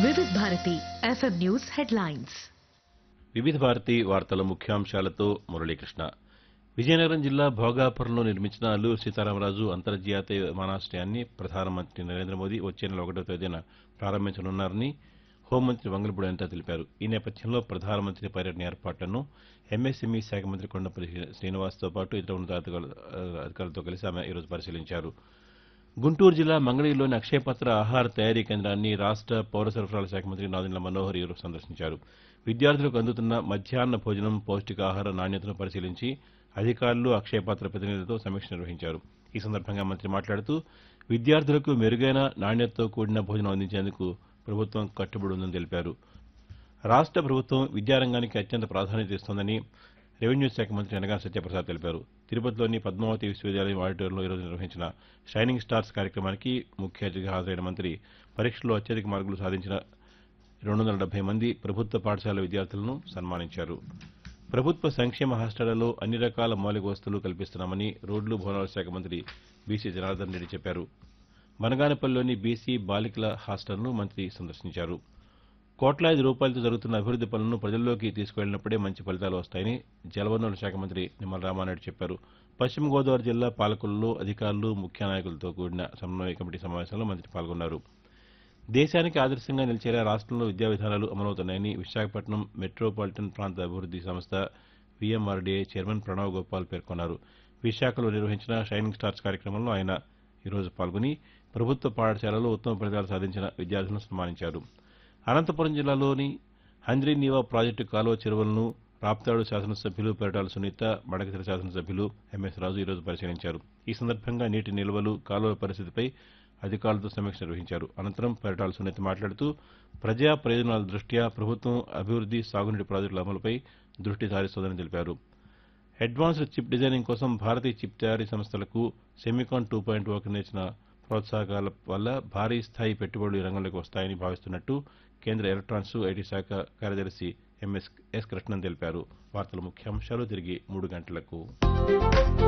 వివిధ Bharati FM news headlines వివిధ భారతి వార్తల ముఖ్యాంశాలతో మురళీకృష్ణ విజయనగరం జిల్లా భోగాపురంలో నిర్మించిన అల్లూరు సీతారామరాజు అంతర్జాతీయ విమానాశ్రయాన్ని ప్రధానమంత్రి నరేంద్ర మోదీ వచ్చే నెల ఒకటో తేదీన ప్రారంభించనున్నారని హోంమంత్రి వంగలపూడి అనిత తెలిపారు ఈ నేపథ్యంలో ప్రధానమంత్రి పర్యటన ఏర్పాట్లను ఎంఎస్ఎంఈ శాఖ మంత్రి కొండపల్లి శ్రీనివాస్తో పాటు ఇతర ఉన్నతాధికారుల- అధికారులతో కలిసి ఆమె ఈరోజు పరిశీలించారు గుంటూరు జిల్లా మంగళగిరిలోని అక్షయపత్ర ఆహార తయారీ కేంద్రాన్ని రాష్ట్ర పౌర సరఫరాల శాఖ మంత్రి నాదెండ్ల మనోహర్ ఈరోజు సందర్శించారు విద్యార్థులకు అందుతున్న మధ్యాహ్న భోజనం పౌష్టికాహార నాణ్యతను పరిశీలించి అధికారులు అక్షయపాత్ర ప్రతినిధులతో సమీక్ష నిర్వహించారు ఈ సందర్భంగా మంత్రి మాట్లాడుతూ విద్యార్థులకు మెరుగైన నాణ్యతతో కూడిన భోజనం అందించేందుకు ప్రభుత్వం కట్టుబడి ఉందని తెలిపారు రాష్ట్ర ప్రభుత్వం విద్యారంగానికి అత్యంత ప్రాధాన్యత ఇస్తోందని రెవెన్యూ శాఖ మంత్రి అనగా సత్యప్రసాద్ తెలిపారు తిరుపతిలోని పద్మావతి విశ్వవిద్యాలయం ఆడిటోరియంలో ఈరోజు నిర్వహించిన షైనింగ్ స్టార్స్ కార్యక్రమానికి ముఖ్య అతిథిగా హాజరైన మంత్రి పరీక్షల్లో అత్యధిక మార్కులు సాధించిన రెండు వందల డెబ్బై మంది ప్రభుత్వ పాఠశాల విద్యార్థులను సన్మానించారు ప్రభుత్వ సంక్షేమ హాస్టళ్లలో అన్ని రకాల మౌలిక వసతులు కల్పిస్తున్నామని రోడ్లు భవనాల శాఖ మంత్రి బీసీ జనార్దన్ రెడ్డి చెప్పారు బనగానపల్లిలోని బీసీ బాలికల హాస్టల్ను మంత్రి సందర్శించారు కోట్లాది రూపాయలతో జరుగుతున్న అభివృద్ది పనులను ప్రజల్లోకి తీసుకువెళ్లినప్పుడే మంచి ఫలితాలు వస్తాయని జలవనరుల శాఖ మంత్రి నిమ్మల రామానాయుడు చెప్పారు పశ్చిమ గోదావరి జిల్లా పాలకుల్లో అధికారులు ముఖ్య నాయకులతో కూడిన సమన్వయ కమిటీ సమావేశంలో మంత్రి పాల్గొన్నారు దేశానికి ఆదర్శంగా నిలిచేలా రాష్ట్రంలో విద్యా విధానాలు అమలవుతున్నాయని విశాఖపట్నం మెట్రోపాలిటన్ ప్రాంత అభివృద్ది సంస్థ వీఎంఆర్డీఏ చైర్మన్ ప్రణవ్ గోపాల్ పేర్కొన్నారు విశాఖలో నిర్వహించిన షైనింగ్ స్టార్స్ కార్యక్రమంలో ఆయన ఈరోజు పాల్గొని ప్రభుత్వ పాఠశాలలో ఉత్తమ ఫలితాలు సాధించిన విద్యార్థులను సన్మానించారు అనంతపురం జిల్లాలోని హంద్రీనీవా ప్రాజెక్టు కాలువ చెరువులను రాప్తాడు శాసనసభ్యులు పెరటాల సునీత మడకసిరి శాసనసభ్యులు ఎంఎస్ రాజు ఈరోజు పరిశీలించారు ఈ సందర్భంగా నీటి నిల్వలు కాలువల పరిస్థితిపై అధికారులతో సమీక్ష నిర్వహించారు అనంతరం పెరటాల సునీత మాట్లాడుతూ ప్రజా ప్రయోజనాల దృష్ట్యా ప్రభుత్వం అభివృద్ది సాగునీటి ప్రాజెక్టుల అమలుపై దృష్టి సారిస్తోందని తెలిపారు అడ్వాన్స్డ్ చిప్ డిజైనింగ్ కోసం భారతీయ చిప్ తయారీ సంస్థలకు సెమికాన్ టూ పాయింట్ ఓ కింద ఇచ్చిన ప్రోత్సాహకాల వల్ల భారీ స్థాయి పెట్టుబడులు ఈ రంగంలోకి వస్తాయని భావిస్తున్నట్టు కేంద్ర ఎలక్ట్రానిక్స్ ఐటీ శాఖ కార్యదర్శి ఎంఎస్ ఎస్ కృష్ణన్ తెలిపారు వార్తల ముఖ్యాంశాలు తిరిగి మూడు గంటలకు